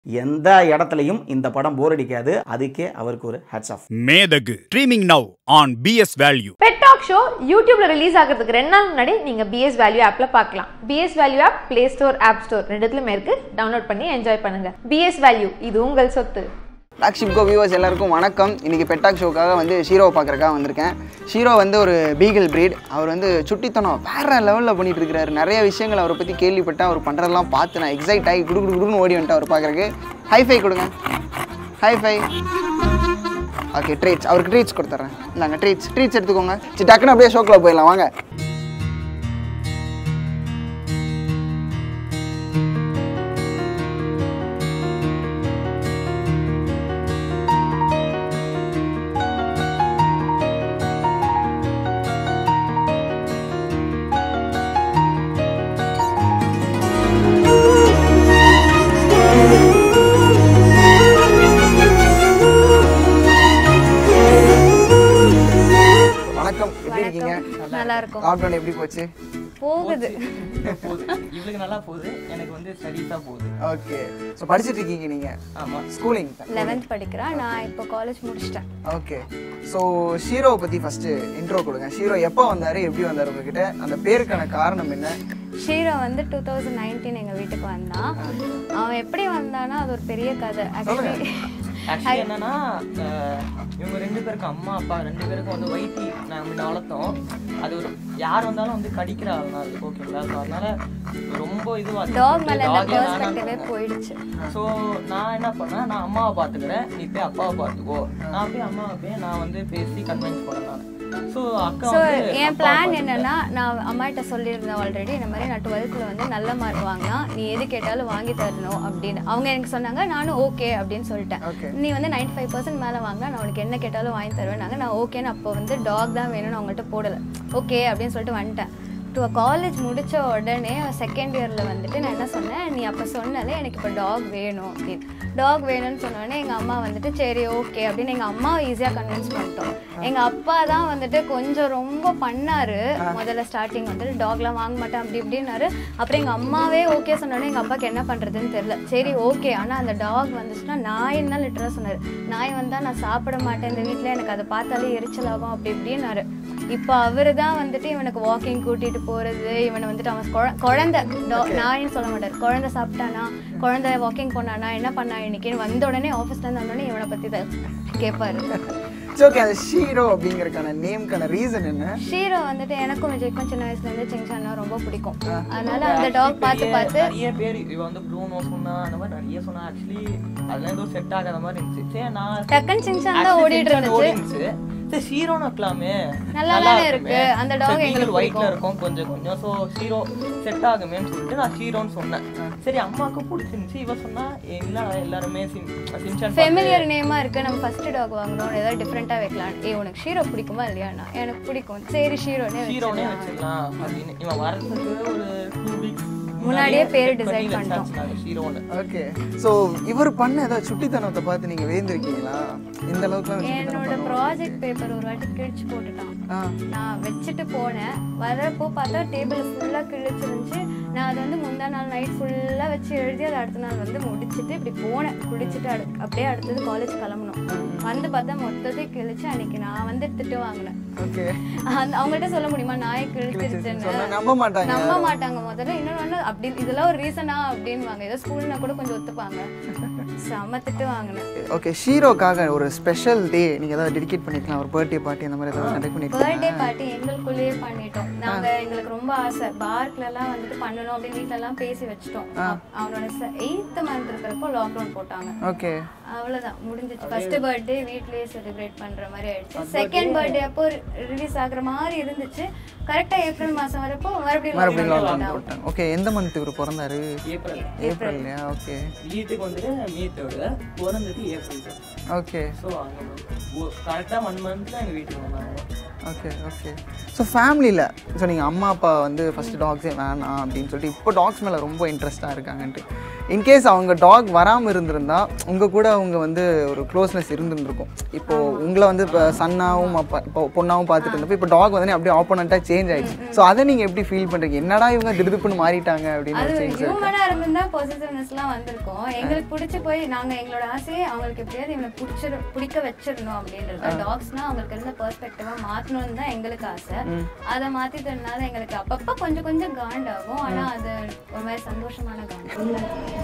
எந்த இடத்துலையும் இந்த படம் போர் அடிக்காது அதுக்கே அவருக்கு ஒரு hats off Methagu streaming now on BS value pet talk show யூடியூப்ல ரிலீஸ் ஆகிறதுக்கு ரெண்டு நாள் முன்னாடி நீங்க பிஎஸ் வேல்யூ ஆப்ல பார்க்கலாம் BS value app play store app store ரெண்டுத்துலயுமே இருக்கு டவுன்லோட் பண்ணி என்ஜாய் பண்ணுங்க பிஎஸ் வேல்யூ இது உங்கள் சொத்து டாக்ஷிப் கோ வியூவர்ஸ் எல்லாருக்கும் வணக்கம் இன்றைக்கி பெட்டாக் ஷோக்காக வந்து ஷீரோவை பார்க்குறக்காக வந்திருக்கேன் ஷீரோ வந்து ஒரு பீகிள் breed அவர் வந்து சுட்டித்தனம் வேறு லெவலில் பண்ணிட்டு இருக்காரு நிறைய விஷயங்கள் அவரை பற்றி கேள்விப்பட்டேன் அவர் பண்ணுறதெல்லாம் பார்த்து நான் எக்ஸைட் ஆகி குடு குடு குடுன்னு ஓடி வந்துட்டு அவர் பார்க்குறக்கு ஹை ஃபை கொடுங்க ஹை ஃபை ஓகே ட்ரீட்ஸ் அவருக்கு ட்ரீட்ஸ் கொடுத்துட்றேன் இந்தாங்க ட்ரீட்ஸ் ட்ரீட்ஸ் எடுத்துக்கோங்க சரி டக்குன்னு அப்படியே ஷோக்கில் போயிடலாம் வாங்க வணக்கம் எப்படி இருக்கீங்க நல்லா இருக்கும் லாக்டவுன் எப்படி போச்சு போகுது போகுது இவளுக்கு நல்லா போகுது எனக்கு வந்து ஸ்டடீஸாக போகுது ஓகே ஸோ படிச்சிட்டு இருக்கீங்க நீங்கள் ஆமாம் ஸ்கூலிங் லெவன்த் படிக்கிறேன் நான் இப்போ காலேஜ் முடிச்சிட்டேன் ஓகே ஸோ ஷீரோவை பற்றி ஃபஸ்ட்டு இன்ட்ரோ கொடுங்க ஷீரோ எப்போ வந்தார் எப்படி வந்தார் உங்ககிட்ட அந்த பேருக்கான காரணம் என்ன ஷீரோ வந்து டூ தௌசண்ட் நைன்டீன் எங்கள் வீட்டுக்கு வந்தான் அவன் எப்படி வந்தானா அது ஒரு பெரிய கதை ஆக்சுவலி ஆக்சுவலி என்னன்னா அஹ், இவங்க ரெண்டு பேருக்கும் அம்மா அப்பா ரெண்டு பேருக்கும் வந்து வைத்தி நாங்கள் முன்ன வளர்த்தோம் அது ஒரு யார் வந்தாலும் வந்து கடிக்கிற ஆள் தான் அது ஓகேங்களா ஸோ அதனால ரொம்ப இதுவாக டாக் மேலே இந்த பெர்ஸ்பெக்டிவே போயிடுச்சு ஸோ நான் என்ன பண்ணேன் நான் அம்மாவை பார்த்துக்கிறேன் நீ போய் அப்பாவை பார்த்துக்கோ நான் போய் அம்மாவை போய் நான் வந்து பேசி கன்வின்ஸ் பண்ணேன் நான் ஸோ அக்கா ஸோ வந்து என் அப்பாவை பிளான் பார்த்துக்கிட்டா. என்னன்னா நான் அம்மாட்ட சொல்லியிருந்தேன் ஆல்ரெடி இந்த மாதிரி நான் டுவெல்த்தில் வந்து நல்ல மார்க் வாங்கினா நீ எது கேட்டாலும் வாங்கி தரணும் அப்படின்னு அவங்க எனக்கு சொன்னாங்க நானும் ஓகே அப்படின்னு சொல்லிட்டேன் Okay. நீ வந்து நைன்டி ஃபைவ் பர்சன்ட் மேலே வாங்கினா நான் உனக்கு என்ன கேட்டாலும் வாங்கி தருவேன் நான் ஓகேன்னு அப்போ வந்து டாக் தான் வேணும்னு அவங்கள்ட்ட போடலை ஓகே அப்படின்னு சொல்லிட்டு வந்துட்டேன் டு காலேஜ் முடிச்ச உடனே செகண்ட் இயரில் வந்துட்டு நான் என்ன சொன்னேன் நீ அப்போ சொன்னாலே எனக்கு இப்போ டாக் வேணும் அப்படின்னு டாக் வேணும்னு சொன்னோடனே எங்கள் அம்மா வந்துட்டு சரி ஓகே அப்படின்னு எங்கள் அம்மாவை ஈஸியாக கன்வின்ஸ் பண்ணிட்டோம் எங்கள் அப்பா தான் வந்துட்டு கொஞ்சம் ரொம்ப பண்ணாரு முதல்ல ஸ்டார்டிங் வந்துட்டு டாக்லாம் வாங்க மாட்டேன் அப்படி இப்படின்னாரு அப்புறம் எங்கள் அம்மாவே ஓகே சொன்னோடனே எங்கள் அப்பாவுக்கு என்ன பண்ணுறதுன்னு தெரியல சரி ஓகே ஆனால் அந்த டாக் வந்துச்சுன்னா நாயின்னு தான் லிட்டராக சொன்னார் நாய் வந்தால் நான் சாப்பிட மாட்டேன் இந்த வீட்டில் எனக்கு அதை பார்த்தாலே எரிச்சலாகும் அப்படி இப்படின்னாரு இப்போ அவர் தான் வந்துட்டு இவனுக்கு வாக்கிங் கூட்டிட்டு போறது இவனை வந்துட்டு அவன் குழ- குழந்தை dog- நாயின்னு சொல்ல மாட்டார் குழந்தை சாப்பிட்டானா குழந்தை வாக்கிங் போனானா என்ன பண்ணா இன்னைக்கு வந்த உடனே ஆஃபீஸ்ல இருந்து வந்த உடனே இவனை பத்தி தான் கேட்பாரு ஸோ ஓகே அந்த ஷீரோ அப்படிங்கறதுக்கான நேம்க்கான ரீசன் என்ன ஷீரோ வந்துட்டு எனக்கும் விஜய்க்கும் சின்ன வயசுல இருந்து சிங்சானா ரொம்ப பிடிக்கும் அதனால அந்த டாக் பார்த்து பெரிய- பார்த்து நிறைய பேர் இவ வந்து ப்ளூனோ சொன்னா அந்த மாதிரி நிறைய சொன்னா ஆக்சுவலி அதெல்லாம் எதுவும் செட் ஆகாத மாதிரி இருந்துச்சு சரி நான் டக்குன்னு சிங்சான் தான் actually ஓடிட்டு சிங்சான் இருந்துச்சு ஓடிருந்துச்சு. சரி ஹீரோன்னு வைக்கலாமே நல்லா தானே இருக்கு. அந்த dog எங்களுக்கு ஒயிட்ல இருக்கும் கொஞ்சம் கொஞ்சம் ஸோ ஹீரோ செட் ஆகுமேன்னு சொல்லிட்டு நான் ஹீரோன்னு சொன்னேன் சரி அம்மாவுக்கு பிடிச்சிருந்துச்சு இவ சொன்னா இல்ல எல்லாருமே சிம் சிம்சான் ஃபெமிலியர் நேமா இருக்கு நம்ம ஃபர்ஸ்ட் டாக் வாங்கணும் ஏதாவது டிஃப்ரெண்டா வைக்கலாம் ஏ உனக்கு ஷீரோ பிடிக்குமா இல்லையாண்ணா எனக்கு பிடிக்கும் சரி ஷீரோனே ஹீரோனே வச்சிடலாம் வச்சிடலாம் அப்படின்னு இவன் வரதுக்கு ஒரு டூ வீக்ஸ் முன்னாடியே பேரு decide பண்ணிட்டோம். ஹீரோன்னு ஓகே ஸோ இவர் பண்ண ஏதாவது சுட்டித்தனத்தை பார்த்து நீங்க வேந்திருக்கீங்களா இந்த அளவுக்குலாம் சுட்டித்தனம் என்னோட பண்ணுவாங்க? ப்ராஜெக்ட் பேப்பர் ஒரு வாட்டி கிழிச்சு போட்டுட்டான் ஆ நான் வச்சுட்டு போனேன் வரப்போ பார்த்தா டேபிள் ஃபுல்லாக கிழிச்சிருந்துச்சு நான் அதை வந்து முந்தா நாள் நைட் ஃபுல்லாக வச்சு எழுதி அதை அடுத்த நாள் வந்து முடிச்சுட்டு இப்படி போனேன் குடிச்சிட்டு அடு அப்படியே அடுத்தது காலேஜ் கிளம்பணும் வந்து பார்த்தா மொத்தத்தையும் கிழிச்சு அன்னைக்கு நான் வந்து திட்டு வாங்கினேன் ஓகே அந்த அவங்கள்ட்ட சொல்ல முடியுமா நாயை கிழிச்சிருச்சுன்னு சொன்னா நம்ப மாட்டாங்க நம்ப மாட்டாங்க முதல்ல இன்னொன்று ஒன்று அப்படி இதெல்லாம் ஒரு ரீசனா அப்படின்வாங்க ஏதோ ஸ்கூல்னா கூட கொஞ்சம் ஒத்துப்பாங்க செம்ம திட்டு வாங்கினேன் ஓகே ஷீரோக்காக ஒரு ஸ்பெஷல் டே நீங்க ஏதாவது டெடிகேட் பண்ணிக்கலாம் ஒரு பர்த்டே பார்ட்டி அந்த மாதிரி ஏதாவது கண்டக்ட் பர்த்டே பண்ணிருக்கீங்க பார்ட்டி எங்களுக்குள்ளேயே பண்ணிட்டோம் நாங்க எங்களுக்கு ரொம்ப ஆசை பார்க்ல எல்லாம் வந்துட்டு பண்ணணும் அப்படின்னு வீட்ல எல்லாம் பேசி வச்சுட்டோம் அப்- அவனோட எயித்து மந்த் இருக்கிறப்போ லாக்டவுன் போட்டாங்க ஓகே அவ்வளவுதான் முடிஞ்சிச்சு ஃபர்ஸ்ட் பர்த்டே வீட்லயே செலிப்ரேட் பண்ற மாதிரி ஆயிடுச்சு செகண்ட் பர்த்டே அப்போ ரிலீஸ் ஆகுற மாதிரி இருந்துச்சு கரெக்டா ஏப்ரல் மாசம் வரப்போ மறுபடியும் மறுபடியும் lockdown லாக்டவுன் போட்டாங்க. போட்டாங்க ஓகே எந்த மந்த் இவர் பிறந்தாரு ஏப்ரல் ஏப்ரல் இல்லையா ஓகே வீட்டுக்கு வந்துட்டு மே தேர்டு பிறந்தது ஏப்ரல் ஓகே ஸோ அங்கே கரெக்டாக ஒன் மந்த்ல எங்கள் வீட்டுக்கு வந்தாங்க ஓகே ஓகே ஸோ ஃபேமிலியில் ஸோ நீங்கள் அம்மா அப்பா வந்து ஃபஸ்ட்டு டாக்ஸே வேணாம் அப்படின்னு சொல்லிட்டு இப்போ டாக்ஸ் மேலே ரொம்ப இன்ட்ரெஸ்ட்டாக இருக்காங்கன்ட்டு இன்கேஸ் அவங்க டாக் வராமல் இருந்திருந்தா உங்கள் கூட அவங்க வந்து ஒரு க்ளோஸ்னஸ் இருந்துருக்கும் இப்போ உங்களை வந்து இப்போ சன்னாவும் அப்பா இப்போ பொண்ணாவும் பார்த்துட்டு இருந்தப்போ இப்போ டாக் வந்து அப்படியே ஆப்போனண்ட்டாக சேஞ்ச் ஆயிடுச்சு ஸோ அதை நீங்கள் எப்படி ஃபீல் பண்ணுறீங்க என்னடா இவங்க திடுதுப்புன்னு மாறிட்டாங்க அப்படின்னு அது ஒரு சேஞ்ச் ஹியூமனா இருந்திருந்தா பொசிட்டிவ்னஸ்லாம் வந்திருக்கும் எங்களுக்கு பிடிச்சி போய் நாங்க எங்களோட ஆசையே அவங்களுக்கு எப்படியாவது இவனை பிடிச்சிரு பிடிக்க வச்சிடணும் அப்படின்றது டாக்ஸ்னா அவங்களுக்கு இருந்த பெர்ஸ்பெக்டிவா மாத்தணும்னு தான் எங்களுக்கு ஆசை அதை மாத்திட்டதுனால எங்களுக்கு அப்பப்ப கொஞ்சம் கொஞ்சம் காண்டாகும் ஆனா அது ஒரு மாதிரி சந்தோஷமான காண்டு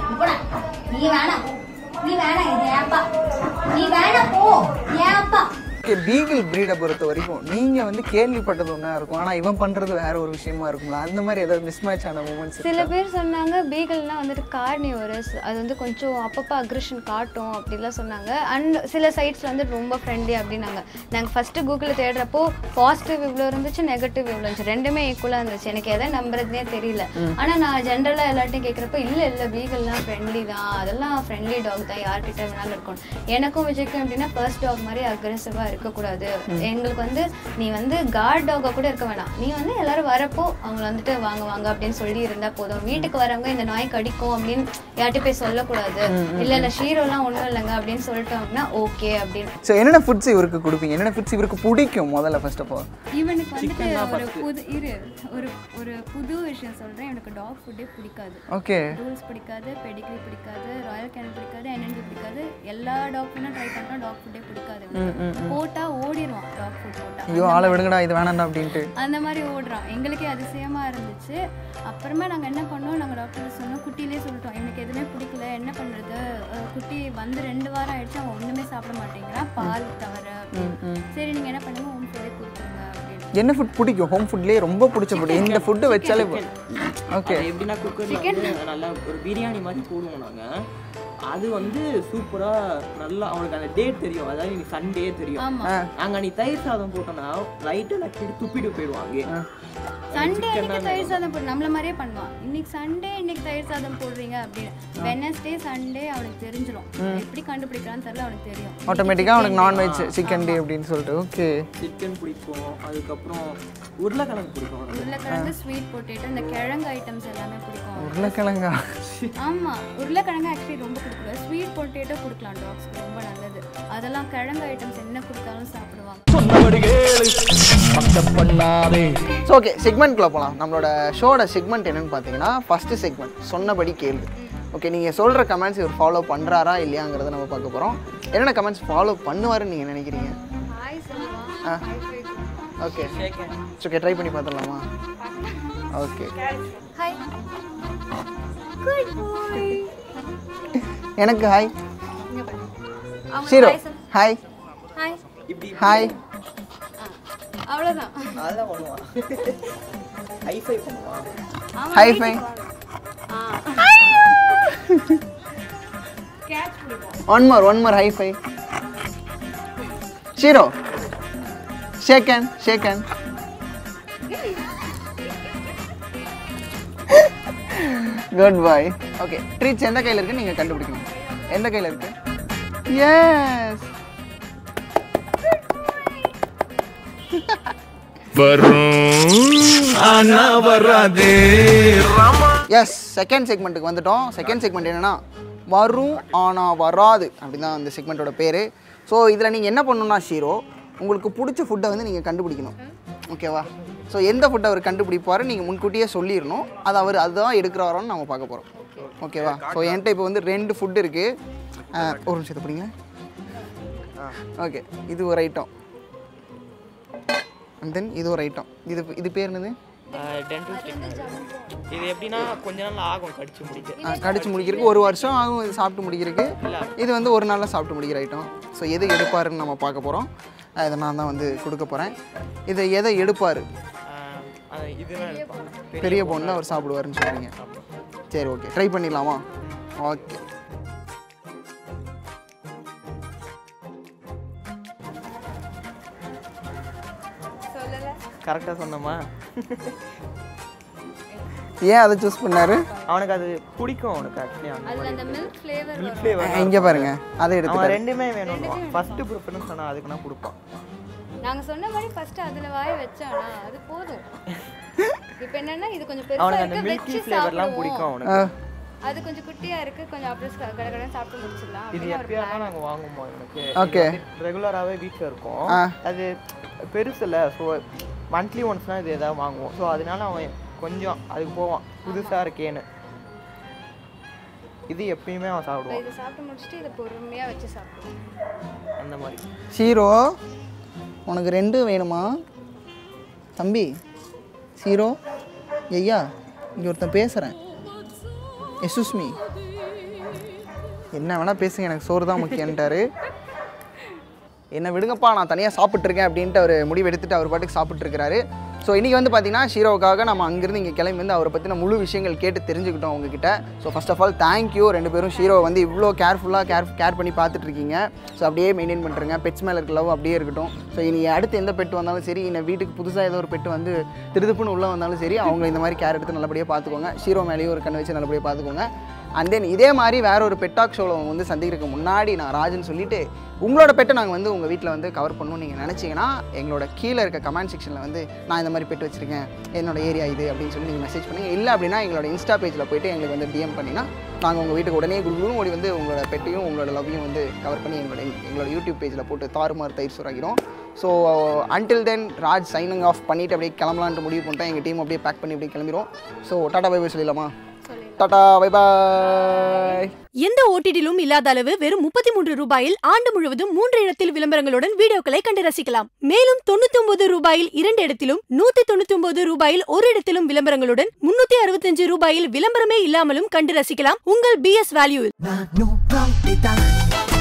நீ வேணாம் நீ வேணாம் இது ஏப்பா நீ வேணாம் போ ஏப்பா ஓகே பீகிள் ப்ரீடை பொறுத்த வரைக்கும் நீங்கள் வந்து கேள்விப்பட்டது ஒன்றா இருக்கும் ஆனால் இவன் பண்ணுறது வேற ஒரு விஷயமா இருக்கும்ல அந்த மாதிரி ஏதாவது மிஸ்மேட்ச் ஆன மூமெண்ட்ஸ் சில பேர் சொன்னாங்க பீகல்னா வந்துட்டு கார்னிவரஸ் அது வந்து கொஞ்சம் அப்பப்போ அக்ரெஷன் காட்டும் அப்படிலாம் சொன்னாங்க அண்ட் சில சைட்ஸில் வந்து ரொம்ப ஃப்ரெண்ட்லி அப்படின்னாங்க நாங்கள் ஃபஸ்ட்டு கூகுளில் தேடுறப்போ பாசிட்டிவ் இவ்வளோ இருந்துச்சு நெகட்டிவ் இவ்வளோ இருந்துச்சு ரெண்டுமே ஈக்குவலாக இருந்துச்சு எனக்கு எதை நம்புறதுனே தெரியல ஆனால் நான் ஜென்ரலாக எல்லார்ட்டையும் கேட்குறப்போ இல்லை இல்லை பீகல்லாம் ஃப்ரெண்ட்லி தான் அதெல்லாம் ஃப்ரெண்ட்லி டாக் தான் யார்கிட்ட வேணாலும் இருக்கும் எனக்கும் விஜய்க்கும் எப்படின்னா ஃபர்ஸ்ட் டாக் மாதிரி அக்ரெசிவாக இருக்கக்கூடாது எங்களுக்கு வந்து நீ வந்து கார்ட் டாகா கூட இருக்க வேணாம் நீ வந்து எல்லாரும் வரப்போ அவங்க வந்துட்டு வாங்க வாங்க அப்படின்னு சொல்லி இருந்தா போதும் வீட்டுக்கு வரவங்க இந்த நாய் கடிக்கும் அப்படின்னு யார்கிட்ட போய் சொல்லக்கூடாது இல்ல இல்ல ஷீரோலாம் ஒண்ணும் இல்லைங்க அப்படின்னு சொல்லிட்டோம்னா ஓகே அப்படின்னு ஸோ என்னென்ன ஃபுட்ஸ் இவருக்கு கொடுப்பீங்க என்னென்ன ஃபுட்ஸ் இவருக்கு பிடிக்கும் முதல்ல ஃபர்ஸ்ட் ஆஃப் ஆல் இவனுக்கு வந்துட்டு ஒரு புது இரு ஒரு ஒரு புது விஷயம் சொல்றேன் இவனுக்கு டாக் ஃபுட்டே பிடிக்காது ஓகே ரூல்ஸ் பிடிக்காது பெடிகிரி பிடிக்காது ராயல் கேனல் பிடிக்காது என்என்டி பிடிக்காது எல்லா டாக் ஃபுட்டும் ட்ரை பண்ணுறோம் டாக் ஃபுட்டே பிடிக்காது இவனுக்கு. போட்டா ஓடிடுவான் டாக் ஃபுட் போட்டா ஐயோ ஆளை விடுங்கடா இது வேணாம்டா அப்படின்ட்டு அந்த மாதிரி ஓடுறான் எங்களுக்கே அதிசயமா இருந்துச்சு அப்புறமா நாங்க என்ன பண்ணோம் நாங்க டாக்டர் சொன்னோம் குட்டிலே சொல்லிட்டோம் எனக்கு எதுவுமே பிடிக்கல என்ன பண்றது அஹ் குட்டி வந்து ரெண்டு வாரம் ஆயிடுச்சு அவன் ஒண்ணுமே சாப்பிட மாட்டேங்கிறான் பால் தவிர அப்படின்னு. சரி நீங்க என்ன பண்ணுங்க ஹோம் ஃபுட்டே கொடுத்துருங்க அப்படின்னு என்ன ஃபுட் பிடிக்கும் ஹோம் ஃபுட்லேயே ரொம்ப பிடிச்ச ஃபுட் இந்த ஃபுட்டு வச்சாலே ஓகே அது எப்படின்னா குக்கர்ல வந்து நல்லா ஒரு பிரியாணி மாதிரி போடுவோம் நாங்க அது வந்து சூப்பரா நல்லா அவனுக்கு அந்த டேட் தெரியும் அதாவது இன்னைக்கு சண்டே தெரியும் ஆமா நாங்க நீ தயிர் சாதம் போட்டோம்னா லைட்டா நக்கிட்டு துப்பிட்டு போயிடுவாங்க சண்டே அன்னைக்கு தயிர் சாதம் போடு நம்மள மாதிரியே பண்ணுவான் இன்னைக்கு சண்டே இன்னைக்கு தயிர் சாதம் போடுறீங்க அப்படின்னு வெனஸ்டே சண்டே அவனுக்கு தெரிஞ்சிடும் எப்படி கண்டுபிடிக்கிறான்னு தெரியல அவனுக்கு தெரியும் ஆட்டோமேட்டிக்காக அவனுக்கு நான்வெஜ் சிக்கன் டே அப்படின்னு சொல்லிட்டு ஓகே சிக்கன் பிடிக்கும் அதுக்கப்புறம் உருளைக்கிழங்கு பிடிக்கும் அவனுக்கு. உருளைக்கிழங்கு ஸ்வீட் பொட்டேட்டோ இந்த கிழங்கு ஐட்டம்ஸ் எல்லாமே பிடிக்கும் அவனுக்கு. உருளைக்கிழங்கா ஆமா உருளைக்கிழங்கு ஆக்சுவலி ரொம்ப கொடுக்கல ஸ்வீட் பொட்டேட்டோ கொடுக்கலாம் டாக்ஸ்க்கு ரொம்ப நல்லது அதெல்லாம் கிழங்கு ஐட்டம்ஸ் என்ன கொடுத்தாலும் சாப்பிடுவாங்க ஸோ ஓகே செக்மெண்ட்குள்ளே போகலாம் நம்மளோட ஷோட செக்மெண்ட் என்னன்னு பார்த்தீங்கன்னா ஃபஸ்ட்டு செக்மெண்ட் சொன்னபடி கேள்வி ஓகே நீங்கள் சொல்கிற கமெண்ட்ஸ் இவர் ஃபாலோ பண்ணுறாரா இல்லையாங்கிறத நம்ம பார்க்க போகிறோம் என்னென்ன கமெண்ட்ஸ் ஃபாலோ பண்ணுவாருன்னு நீங்கள் நினைக்கிறீங்க ஹாய் செல்வா ஆ ஓகே ஓகே ட்ரை பண்ணி பார்த்துடலாமா ஓகே ஹாய் குட் பாய் எனக்கு ஹாய் இங்க பாரு அவங்க ஷீரோ hi சொல்லு. ஹாய் ஹாய் இப்படி ஹாய் அவ்வளவுதான் அதெல்லாம் பண்ணுவான் ஹைஃபை பண்ணுவான் ஆமா, ஹை வீட்டுக்கு ஃபை வா. கேட்ச் பிடிக்கும் one more one more high five Shero shake hand shake hand good boy okay treats எந்த கையில் இருக்கு நீங்கள் கண்டுபிடிக்கணும் எந்த கையில் இருக்கு எஸ் எஸ் செகண்ட் செக்மெண்ட்டுக்கு வந்துட்டோம் செகண்ட் செக்மெண்ட் என்னன்னா வரும் ஆனால் வராது அப்படிதான் அந்த செக்மெண்ட்டோட பேர் ஸோ இதில் நீங்கள் என்ன பண்ணணும்னா ஷீரோ உங்களுக்கு பிடிச்ச ஃபுட்டை வந்து நீங்கள் கண்டுபிடிக்கணும் ஓகேவா ஸோ எந்த ஃபுட்டை அவர் கண்டுபிடிப்பாரு நீங்கள் முன்கூட்டியே சொல்லிடணும் அது அவர் அதுதான் எடுக்கிறாரான்னு நம்ம பார்க்க போகிறோம் ஓகேவா ஸோ என்கிட்ட இப்போ வந்து ரெண்டு ஃபுட் இருக்குது ஒரு நிமிஷத்தை பிடிங்க ஓகே இது ஒரு ஐட்டம் அண்ட் தென் இது ஒரு ஐட்டம் இது இது பேர் என்னது டென்டல் இது எப்படின்னா கொஞ்ச நாள் ஆகும் கடிச்சு முடிக்க ஆ, கடிச்சு முடிக்கிறதுக்கு ஒரு வருஷம் ஆகும் இது சாப்பிட்டு முடிக்கிறதுக்கு இது வந்து ஒரு நாளில் சாப்பிட்டு முடிக்கிற ஐட்டம் ஸோ எதை எடுப்பாருன்னு நம்ம பார்க்க போகிறோம் இதை நான் தான் வந்து கொடுக்க போகிறேன் இதை எதை எடுப்பார் ஆஹ் அது இதுதான் இருப்பான் பெரிய பொண்ணு அவர் சாப்பிடுவாருன்னு சொல்கிறீங்க சரி ஓகே ட்ரை பண்ணிடலாமா ஓகே கரெக்டாக சொன்னோமா ஏன் அதை சூஸ் பண்ணாரு அவனுக்கு அது பிடிக்கும் அவனுக்கு ஆக்சுவலி அந்த அதுல அந்த மில்க் ஃப்ளேவர் மில்க் ஃப்ளேவர் இங்கே பாருங்க அதை அவன் எடுத்துட்டாரு ரெண்டுமே வேணும் ஃபர்ஸ்ட் ப்ரிஃபரன்ஸ் ஆனால் அதுக்கு நான் கொடுப்பான் நாங்க சொன்ன மாதிரி ஃபர்ஸ்ட் அதுல வாய் வச்சானா அது போதும் இப்போ என்னன்னா இது கொஞ்சம் பெருசா அவனுக்கு அந்த இருக்கு மில்கி வச்சு ஃப்ளேவர்லாம் சாப்பிடுவோம் பிடிக்கும் ஆ, அவனுக்கு அது கொஞ்சம் குட்டியாக இருக்குது கொஞ்சம் அப்புறம் கடை கடை சாப்பிட்டு முடிச்சிடலாம் இது அப்படின்னு ஒரு எப்பயா plan. நாங்கள் வாங்குவோம் எனக்கு Okay. ரெகுலராகவே வீட்டில் இருக்கும் ஆ. அது பெருசில்ல ஸோ மந்த்லி ஒன்ஸ்னால் இது எதாவது வாங்குவோம் ஸோ அதனால அவன் கொஞ்சம் அதுக்கு போவான் புதுசாக இருக்கேன்னு இது எப்பயுமே அவன் இப்போ சாப்பிடுவான் இதை சாப்பிட்டு முடிச்சுட்டு இதை பொறுமையாக வச்சு சாப்பிடுவோம் அந்த மாதிரி சீரோ உனக்கு ரெண்டு வேணுமா தம்பி சீரோ ஐயா இங்கே ஒருத்தன் பேசுகிறேன் எசுஸ்மி என்ன வேணால் பேசுங்க எனக்கு சோறு தான் முக்கியன்ட்டாரு என்ன விடுங்கப்பா நான் தனியாக சாப்பிட்ருக்கேன் அப்படின்ட்டு அவர் முடிவு எடுத்துட்டு அவர் பாட்டுக்கு சாப்பிட்ருக்கிறாரு ஸோ இன்றைக்கி வந்து பார்த்தீங்கன்னா ஷீரோவுக்காக நம்ம அங்கேருந்து இங்கே கிளம்பி வந்து அவரை பற்றின முழு விஷயங்கள் கேட்டு தெரிஞ்சுக்கிட்டோம் உங்ககிட்ட so first of all thank you ரெண்டு பேரும் ஷீரோ வந்து இவ்வளோ கேர்ஃபுல்லாக கேர் கேர் பண்ணி பார்த்துட்டு இருக்கீங்க ஸோ அப்படியே மெயின்டைன் பண்ணுறங்க பெட்ஸ் மேலே இருக்க லவ் அப்படியே இருக்கட்டும் ஸோ இனி அடுத்து எந்த பெட் வந்தாலும் சரி இன்னும் வீட்டுக்கு புதுசாக ஏதோ ஒரு பெட் வந்து திருதுப்புன்னு உள்ளே வந்தாலும் சரி அவங்க இந்த மாதிரி கேர் எடுத்து நல்லபடியாக பார்த்துக்கோங்க ஷீரோ மேலேயும் ஒரு கண்ணு வச்சு நல்லபடியாக பார்த்துக்கோங்க அண்ட் தென் இதே மாதிரி வேற ஒரு பெட்டாக் ஷோவில் வந்து சந்திக்கிறதுக்கு முன்னாடி நான் ராஜன் சொல்லிட்டு உங்களோட பெட்டை நாங்கள் வந்து உங்கள் வீட்டில் வந்து கவர் பண்ணணும்னு நீங்கள் நினச்சிங்கன்னா எங்களோட கீழே இருக்க கமெண்ட் செக்ஷனில் வந்து நான் இந்த மாதிரி பெட் வச்சுருக்கேன் என்னோட ஏரியா இது அப்படின்னு சொல்லி நீங்கள் மெசேஜ் பண்ணுங்கள் இல்லை அப்படின்னா எங்களோட இன்ஸ்டா பேஜில் போயிட்டு எங்களுக்கு வந்து டிஎம் பண்ணினா நாங்கள் உங்கள் வீட்டுக்கு உடனே குழுவும் ஓடி வந்து உங்களோட பெட்டையும் உங்களோட லவ்வையும் வந்து கவர் பண்ணி எங்களோட எங்களோட யூடியூப் பேஜில் போட்டு தாறுமாறு தயிர் சூறாகிறோம் so until then Raj signing off பண்ணிவிட்டு அப்படியே கிளம்பலான்ட்டு முடிவு பண்ணிட்டேன் எங்கள் டீம் அப்படியே பேக் பண்ணி அப்படியே கிளம்பிடும் ஸோ டாடா பை பை சொல்லிடலாமா டாடா பை பாய் எந்த ஓடிடிலும் இல்லாத அளவு வெறும் முப்பத்தி மூன்று ரூபாயில் ஆண்டு முழுவதும் மூன்று இடத்தில் விளம்பரங்களுடன் வீடியோக்களை கண்டு ரசிக்கலாம் மேலும் தொண்ணூத்தி ஒன்பது ரூபாயில் இரண்டு இடத்திலும் நூத்தி தொண்ணூத்தி ஒன்பது ரூபாயில் ஒரு இடத்திலும் விளம்பரங்களுடன் முன்னூத்தி அறுபத்தஞ்சு ரூபாயில் விளம்பரமே இல்லாமலும் கண்டு ரசிக்கலாம் உங்கள் பிஎஸ் வேல்யூ நானும் அப்படிதான்